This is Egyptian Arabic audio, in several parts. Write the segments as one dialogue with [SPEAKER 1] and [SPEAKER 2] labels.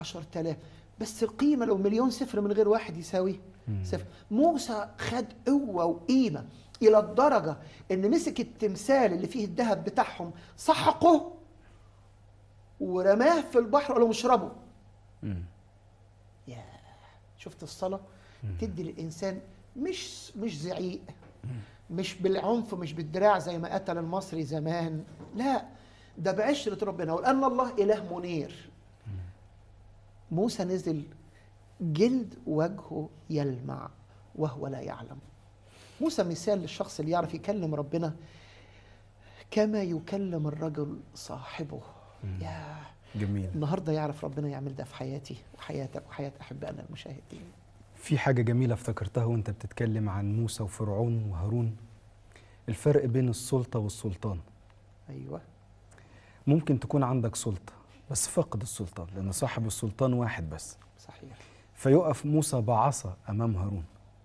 [SPEAKER 1] 10000 بس القيمه لو مليون صفر من غير واحد يساوي صفر موسى خد قوه وقيمه الى الدرجه ان مسك التمثال اللي فيه الذهب بتاعهم سحقه ورماه في البحر وقال لهم اشربوا
[SPEAKER 2] مم.
[SPEAKER 1] يا شفت الصلاه تدي للانسان مش مش زعيق مش بالعنف مش بالدراع زي ما قتل المصري زمان لا ده بعشرة ربنا ولأن الله إله منير موسى نزل جلد وجهه يلمع وهو لا يعلم موسى مثال للشخص اللي يعرف يكلم ربنا كما يكلم الرجل صاحبه يا
[SPEAKER 2] جميل
[SPEAKER 1] النهارده يعرف ربنا يعمل ده في حياتي وحياتك وحياة أحبائنا المشاهدين
[SPEAKER 2] في حاجة جميلة افتكرتها وانت بتتكلم عن موسى وفرعون وهارون الفرق بين السلطة والسلطان
[SPEAKER 1] أيوه
[SPEAKER 2] ممكن تكون عندك سلطة بس فقد السلطان لأن صاحب السلطان واحد بس
[SPEAKER 1] صحيح
[SPEAKER 2] فيقف موسى بعصا أمام هارون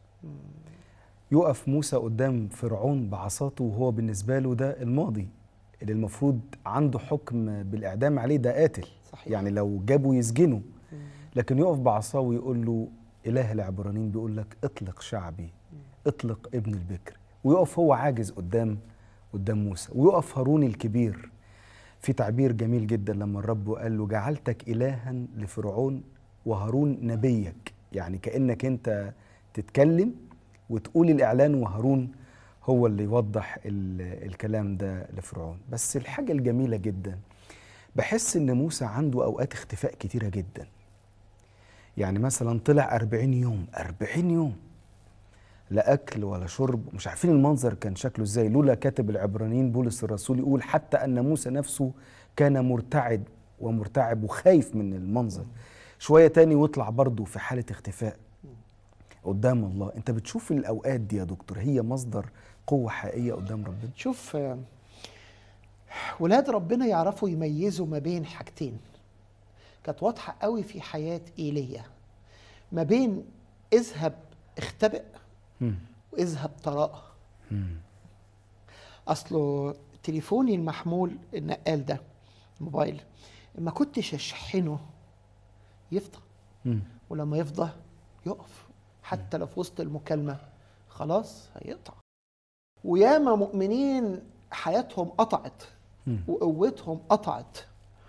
[SPEAKER 2] يقف موسى قدام فرعون بعصاته وهو بالنسبة له ده الماضي اللي المفروض عنده حكم بالإعدام عليه ده قاتل
[SPEAKER 1] صحيح
[SPEAKER 2] يعني لو جابوا يسجنه لكن يقف بعصاه ويقول له إله العبرانيين بيقول لك اطلق شعبي اطلق ابن البكر ويقف هو عاجز قدام قدام موسى ويقف هارون الكبير في تعبير جميل جدا لما الرب قال له جعلتك إلها لفرعون وهارون نبيك يعني كأنك أنت تتكلم وتقول الإعلان وهارون هو اللي يوضح ال- الكلام ده لفرعون بس الحاجة الجميلة جدا بحس إن موسى عنده أوقات اختفاء كتيرة جدا يعني مثلا طلع أربعين يوم أربعين يوم لا أكل ولا شرب مش عارفين المنظر كان شكله إزاي لولا كاتب العبرانيين بولس الرسول يقول حتى أن موسى نفسه كان مرتعد ومرتعب وخايف من المنظر شوية تاني ويطلع برضه في حالة اختفاء قدام الله انت بتشوف الاوقات دي يا دكتور هي مصدر قوة حقيقية قدام ربنا
[SPEAKER 1] شوف آه، ولاد ربنا يعرفوا يميزوا ما بين حاجتين كانت واضحة قوي في حياة إيليا ما بين اذهب اختبئ
[SPEAKER 2] مم.
[SPEAKER 1] واذهب تراءى
[SPEAKER 2] مم.
[SPEAKER 1] اصله تليفوني المحمول النقال ده موبايل ما كنتش اشحنه يفضى
[SPEAKER 2] مم.
[SPEAKER 1] ولما يفضى يقف حتى لو في وسط المكالمة خلاص هيقطع وياما مؤمنين حياتهم قطعت
[SPEAKER 2] مم.
[SPEAKER 1] وقوتهم قطعت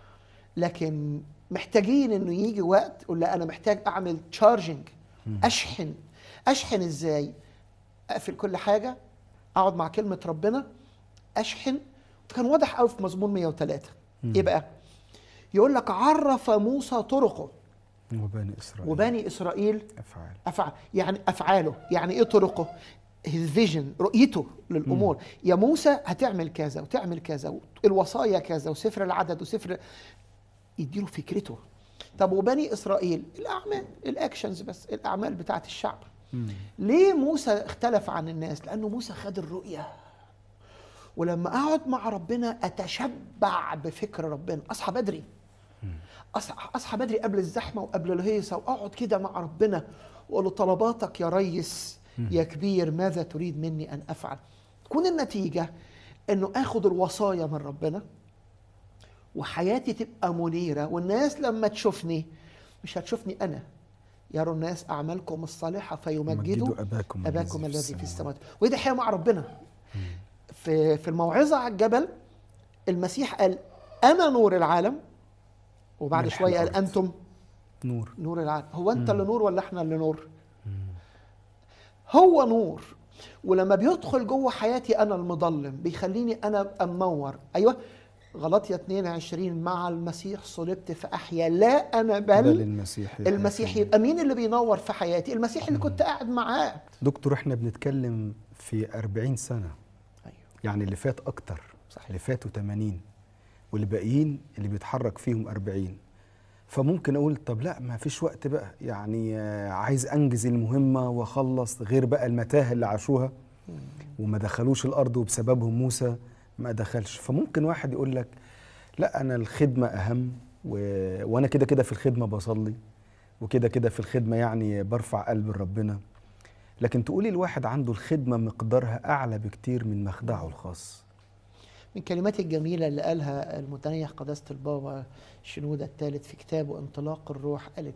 [SPEAKER 1] لكن محتاجين انه يجي وقت يقول لا انا محتاج اعمل تشارجنج اشحن اشحن ازاي اقفل كل حاجه اقعد مع كلمه ربنا اشحن كان واضح قوي في مزمور 103 ايه بقى يقول لك عرف موسى طرقه
[SPEAKER 2] وبني اسرائيل
[SPEAKER 1] وبني اسرائيل
[SPEAKER 2] افعال
[SPEAKER 1] أفعال يعني أفعاله يعني إيه طرقه his vision رؤيته للأمور يا موسى هتعمل كذا وتعمل كذا الوصايا كذا وسفر العدد وسفر يديله فكرته طب وبني إسرائيل الأعمال الأكشنز بس الأعمال بتاعت الشعب
[SPEAKER 2] مم.
[SPEAKER 1] ليه موسى اختلف عن الناس لأنه موسى خد الرؤية ولما أقعد مع ربنا أتشبع بفكر ربنا أصحى بدري اصحى اصحى بدري قبل الزحمه وقبل الهيصه واقعد كده مع ربنا واقول له طلباتك يا ريس يا كبير ماذا تريد مني ان افعل تكون النتيجه انه اخد الوصايا من ربنا وحياتي تبقى منيره والناس لما تشوفني مش هتشوفني انا يروا الناس اعمالكم الصالحه فيمجدوا
[SPEAKER 2] مجدوا اباكم
[SPEAKER 1] اباكم الذي في السماوات ودي حياه مع ربنا في في الموعظه على الجبل المسيح قال انا نور العالم وبعد
[SPEAKER 2] ملح
[SPEAKER 1] شويه قال
[SPEAKER 2] الأرض.
[SPEAKER 1] انتم
[SPEAKER 2] نور
[SPEAKER 1] نور العالم هو انت اللي نور ولا احنا اللي نور هو نور ولما بيدخل جوه حياتي انا المظلم بيخليني انا ابقى منور ايوه غلطية 22 مع المسيح صلبت فاحيا لا انا
[SPEAKER 2] بل
[SPEAKER 1] بل
[SPEAKER 2] المسيح
[SPEAKER 1] المسيح
[SPEAKER 2] يحيي.
[SPEAKER 1] يبقى مين اللي بينور في حياتي المسيح اللي كنت قاعد معاه
[SPEAKER 2] دكتور احنا بنتكلم في 40 سنة
[SPEAKER 1] ايوه
[SPEAKER 2] يعني اللي فات اكتر
[SPEAKER 1] صحيح.
[SPEAKER 2] اللي فاتوا 80 واللي باقيين اللي بيتحرك فيهم 40 فممكن اقول طب لا ما فيش وقت بقى يعني آه، عايز انجز المهمه واخلص غير بقى المتاهه اللي عاشوها وما دخلوش الارض وبسببهم موسى ما دخلش فممكن واحد يقول لك لا انا الخدمه اهم و... وانا كده كده في الخدمه بصلي وكده كده في الخدمه يعني برفع قلب لربنا لكن تقولي الواحد عنده الخدمه مقدارها اعلى بكتير من مخدعه الخاص
[SPEAKER 1] من الكلمات الجميلة اللي قالها المتنيح قداسة البابا شنودة الثالث في كتابه انطلاق الروح قال